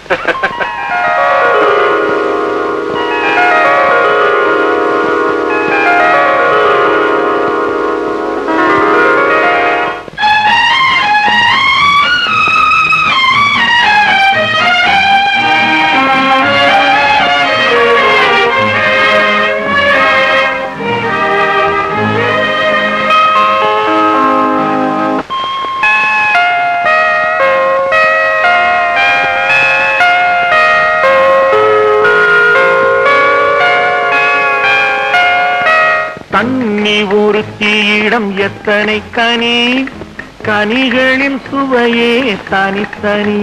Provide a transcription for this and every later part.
தண்ணி ஒருத்தியிடம் எத்தனை கனி கனிகளின் சுவையே தனித்தனி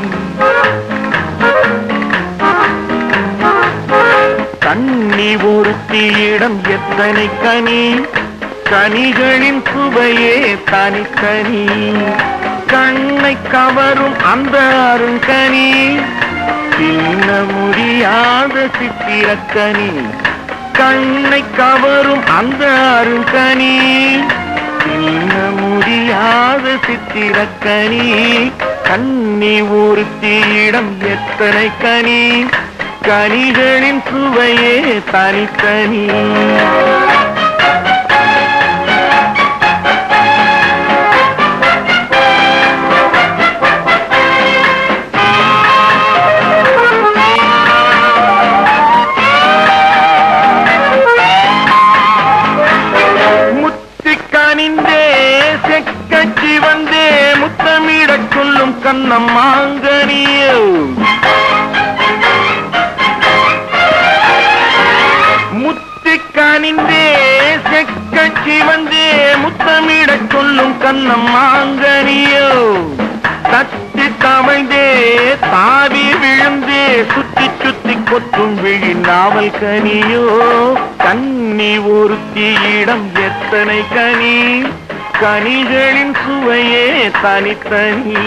தண்ணி ஒருத்தியிடம் எத்தனை கனி கனிகளின் சுவையே தனித்தனி கண்ணை கவரும் அந்த அருங்கனி தின்ன முடியாத சித்திரக்கனி கண்ணை கவரும் அந்த அருங்கனி தின்ன முடியாத சித்திரக்கனி கண்ணி ஒருத்தியிடம் எத்தனை கனி கனிகளின் சுவையே தனித்தனி முத்தி கனிந்தே செக்கச்சி வந்தே முத்தமிடச் சொல்லும் கண்ணம் மாங்கனியோ முத்தி கனிந்தே செக்கச்சி வந்தே முத்தமிடச் சொல்லும் கண்ணம் மாங்கனியோ தட்டி தவழ்ந்தே தாவி விழுந்தே சுத்தி சுத்தி கொத்தும் விழி நாவல் கனியோ கன்னி ஒருத்தியிடம் எத்தனை கனி கனிகளின் சுவையே தனித்தனி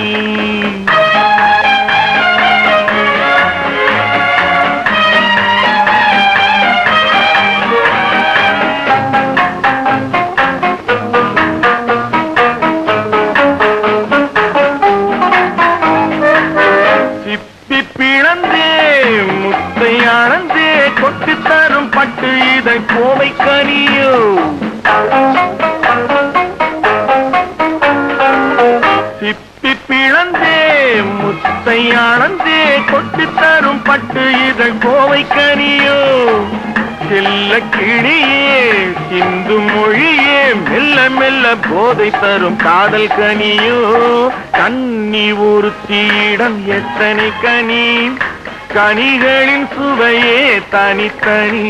சிப்பி பிளந்தே முத்தை அளந்தே கொட்டி தரும் பட்டு இதை கோவை கனியோ சிப்பி பிளந்தே முத்தை அளந்தே கொட்டி தரும் பட்டு இதை கோவை கனியோ செல்ல கிளியே சிந்து மொழியே மெல்ல மெல்ல போதை தரும் காதல் கனியோ கன்னி ஒருத்தியிடம் எத்தனை கனி கனிகளின் சுவையே தனித்தனி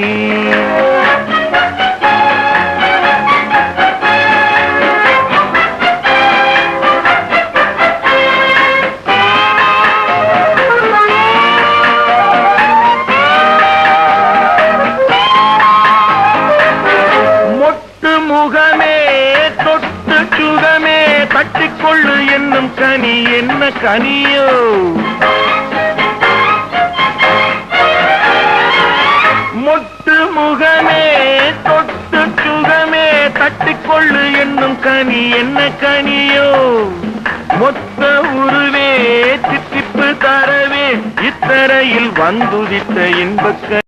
மொட்டு முகமே தொட்டு சுகமே தட்டிக்கொள்ளு என்னும் கனி என்ன கனியோ மொட்டு முகமே தொட்டு சுகமே தட்டிக்கொள்ளு என்னும் கனி என்ன கனியோ மொத்த உருவே சித்திப்பு தரவே இத்தரையில் வந்துதித்த இன்பக்க